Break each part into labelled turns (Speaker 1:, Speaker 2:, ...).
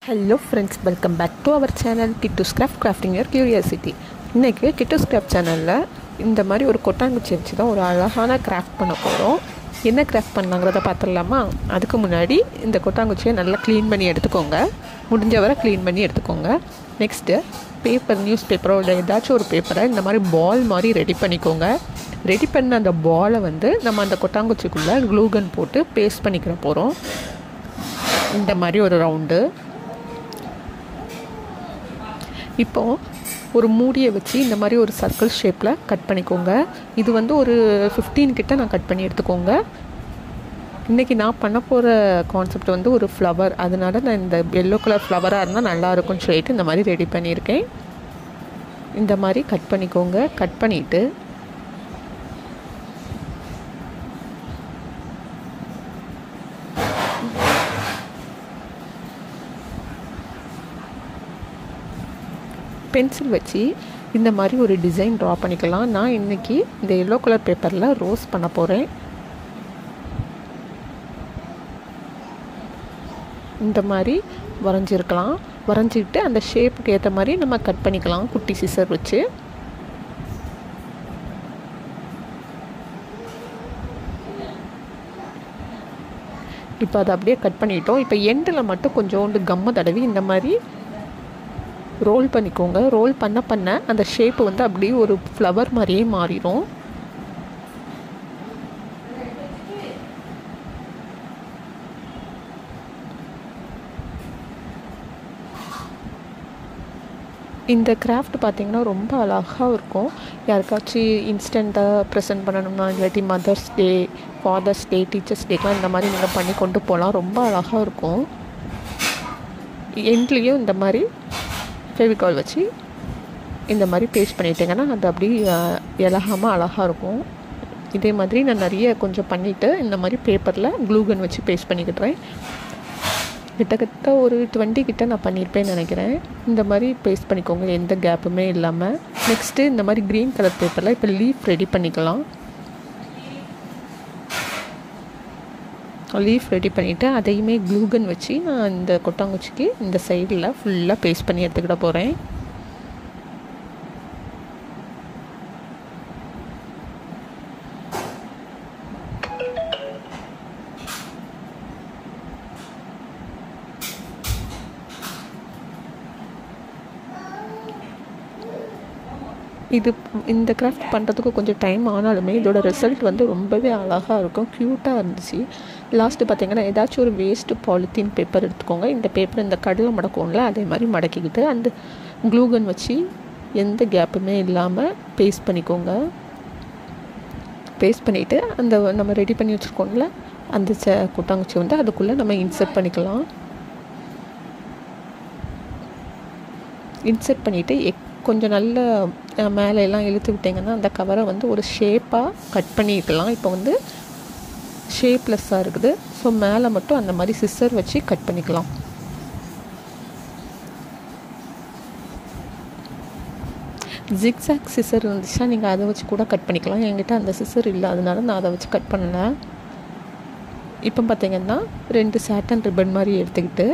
Speaker 1: hello friends welcome back to our channel Kittu's craft crafting your curiosity இன்றைக்கி Kittu's craft சேனலில் இந்த மாதிரி ஒரு கொட்டாங்குச்சி வச்சு தான் ஒரு அழகான கிராஃப்ட் பண்ண போகிறோம் என்ன கிராஃப்ட் பண்ணலாங்கிறத பார்த்துடலாமா அதுக்கு முன்னாடி இந்த கொட்டாங்குச்சியை நல்லா க்ளீன் பண்ணி எடுத்துக்கோங்க முடிஞ்ச வரை க்ளீன் பண்ணி எடுத்துக்கோங்க நெக்ஸ்ட்டு பேப்பர் நியூஸ் பேப்பரோ இல்லை ஏதாச்சும் ஒரு பேப்பரை இந்த மாதிரி பால் மாதிரி ரெடி பண்ணிக்கோங்க ரெடி பண்ண அந்த பாலை வந்து நம்ம அந்த கொட்டாங்குச்சிக்குள்ளே க்ளூகன் போட்டு பேஸ்ட் பண்ணிக்கிற போகிறோம் இந்த மாதிரி ஒரு ரவுண்டு இப்போது ஒரு மூடியை வச்சு இந்த மாதிரி ஒரு சர்க்கிள் ஷேப்பில் கட் பண்ணிக்கோங்க இது வந்து ஒரு ஃபிஃப்டீன் கிட்ட நான் கட் பண்ணி எடுத்துக்கோங்க இன்றைக்கி நான் பண்ண போகிற கான்செப்ட் வந்து ஒரு ஃப்ளவர் அதனால நான் இந்த எல்லோ கலர் ஃப்ளவராக இருந்தால் நல்லாயிருக்கும்னு சொல்லிட்டு இந்த மாதிரி ரெடி பண்ணியிருக்கேன் இந்த மாதிரி கட் பண்ணிக்கோங்க கட் பண்ணிவிட்டு பென்சில் வச்சு இந்த மாதிரி ஒரு டிசைன் ட்ரா பண்ணிக்கலாம் நான் இன்றைக்கி இந்த எல்லோ கலர் பேப்பரில் ரோஸ் பண்ண போகிறேன் இந்த மாதிரி வரைஞ்சிருக்கலாம் வரைஞ்சிக்கிட்டு அந்த ஷேப்புக்கு ஏற்ற மாதிரி நம்ம கட் பண்ணிக்கலாம் குட்டி சிசர் வச்சு இப்போ அதை அப்படியே கட் பண்ணிட்டோம் இப்போ எண்டில் மட்டும் கொஞ்சோண்டு கம்மை தடவி இந்த மாதிரி ரோல் பண்ணிக்கோங்க ரோல் பண்ண பண்ண அந்த ஷேப்பு வந்து அப்படியே ஒரு ஃப்ளவர் மாதிரியே மாறிடும் இந்த கிராஃப்ட் பார்த்திங்கன்னா ரொம்ப அழகாக இருக்கும் யாருக்காச்சும் இன்ஸ்டண்ட்டாக ப்ரெசென்ட் பண்ணணும்னா இல்லாட்டி mother's day father's day teachers டேக்கெலாம் இந்த மாதிரி நீங்கள் பண்ணி கொண்டு போகலாம் ரொம்ப அழகாக இருக்கும் எண்ட்லேயும் இந்த மாதிரி ஃபெவிகால் வச்சு இந்த மாதிரி பேஸ்ட் பண்ணிட்டீங்கன்னா அது அப்படி இலகாமல் அழகாக இருக்கும் இதே மாதிரி நான் நிறைய கொஞ்சம் பண்ணிவிட்டு இந்த மாதிரி பேப்பரில் க்ளூகன் வச்சு பேஸ்ட் பண்ணிக்கிட்டுறேன் கிட்டத்தட்ட ஒரு டுவெண்ட்டி கிட்ட நான் பண்ணியிருப்பேன்னு நினைக்கிறேன் இந்த மாதிரி பேஸ்ட் பண்ணிக்கோங்க எந்த கேப்புமே இல்லாமல் நெக்ஸ்ட்டு இந்த மாதிரி க்ரீன் கலர் பேப்பரில் இப்போ லீஃப் ரெடி பண்ணிக்கலாம் லீஃப் ரெடி பண்ணிவிட்டு அதையுமே க்ளூகன் வச்சு நான் இந்த கொட்டாங்குச்சிக்கு இந்த சைடில் ஃபுல்லாக பேஸ்ட் பண்ணி எடுத்துக்கிட போகிறேன் இது இந்த கிராஃப்ட் பண்ணுறதுக்கு கொஞ்சம் டைம் ஆனாலுமே இதோட ரிசல்ட் வந்து ரொம்பவே அழகாக இருக்கும் க்யூட்டாக இருந்துச்சு லாஸ்ட்டு பார்த்திங்கன்னா ஏதாச்சும் ஒரு வேஸ்ட்டு பாலித்தீன் பேப்பர் எடுத்துக்கோங்க இந்த பேப்பர் இந்த கடலை மடக்கும்ல அதே மாதிரி மடக்கிக்கிட்டு அந்த க்ளூகன் வச்சு எந்த கேப்புமே இல்லாமல் பேஸ்ட் பண்ணிக்கோங்க பேஸ்ட் பண்ணிவிட்டு அந்த நம்ம ரெடி பண்ணி வச்சுருக்கோம்ல அந்த ச கொட்டாங்குச்சி வந்து அதுக்குள்ளே நம்ம இன்சர்ட் பண்ணிக்கலாம் இன்சர்ட் பண்ணிவிட்டு எக் கொஞ்சம் நல்ல மேலே எல்லாம் இழுத்து விட்டிங்கன்னா அந்த கவரை வந்து ஒரு ஷேப்பாக கட் பண்ணிக்கலாம் இப்போ வந்து ஷேப்லெஸ்ஸாக இருக்குது ஸோ மேலே மட்டும் அந்த மாதிரி சிஸ்ஸர் வச்சு கட் பண்ணிக்கலாம் ஜிக்ஸாக் சிசர் இருந்துச்சுன்னா நீங்கள் அதை வச்சு கூட கட் பண்ணிக்கலாம் என்கிட்ட அந்த சிசர் இல்லை அதனால நான் அதை வச்சு கட் பண்ணலை இப்போ பார்த்தீங்கன்னா ரெண்டு சேட்டன் ரிப்பன் மாதிரி எடுத்துக்கிட்டு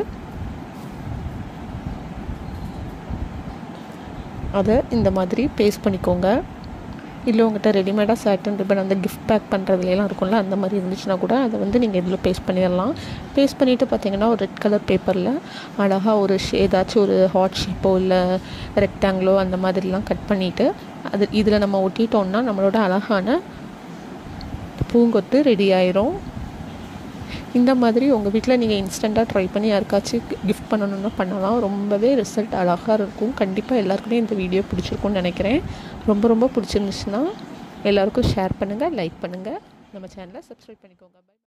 Speaker 1: அதை இந்த மாதிரி பேஸ்ட் பண்ணிக்கோங்க இல்லை உங்கள்கிட்ட ரெடிமேடாக சேட்டன் ரிப்பன் அந்த கிஃப்ட் பேக் பண்ணுறதுலாம் இருக்கும்ல அந்த மாதிரி இருந்துச்சுன்னா கூட அதை வந்து நீங்கள் இதில் பேஸ்ட் பண்ணிடலாம் பேஸ்ட் பண்ணிவிட்டு பார்த்தீங்கன்னா ஒரு ரெட் கலர் பேப்பரில் அழகாக ஒரு ஏதாச்சும் ஒரு ஹாட் ஷேப்போ இல்லை ரெக்டாங்கிளோ அந்த மாதிரிலாம் கட் பண்ணிவிட்டு அது இதில் நம்ம ஒட்டிட்டோம்னா நம்மளோட அழகான பூங்கொத்து ரெடி ஆயிரும் இந்த மாதிரி உங்கள் வீட்டில் நீங்கள் இன்ஸ்டண்ட்டாக ட்ரை பண்ணி யாருக்காச்சும் கிஃப்ட் பண்ணணுன்னா பண்ணலாம் ரொம்பவே ரிசல்ட் அழகாக இருக்கும் கண்டிப்பாக எல்லாருக்குமே இந்த வீடியோ பிடிச்சிருக்கும்னு நினைக்கிறேன் ரொம்ப ரொம்ப பிடிச்சிருந்துச்சுன்னா எல்லாருக்கும் ஷேர் பண்ணுங்கள் லைக் பண்ணுங்கள் நம்ம சேனலை சப்ஸ்கிரைப் பண்ணிக்கோங்க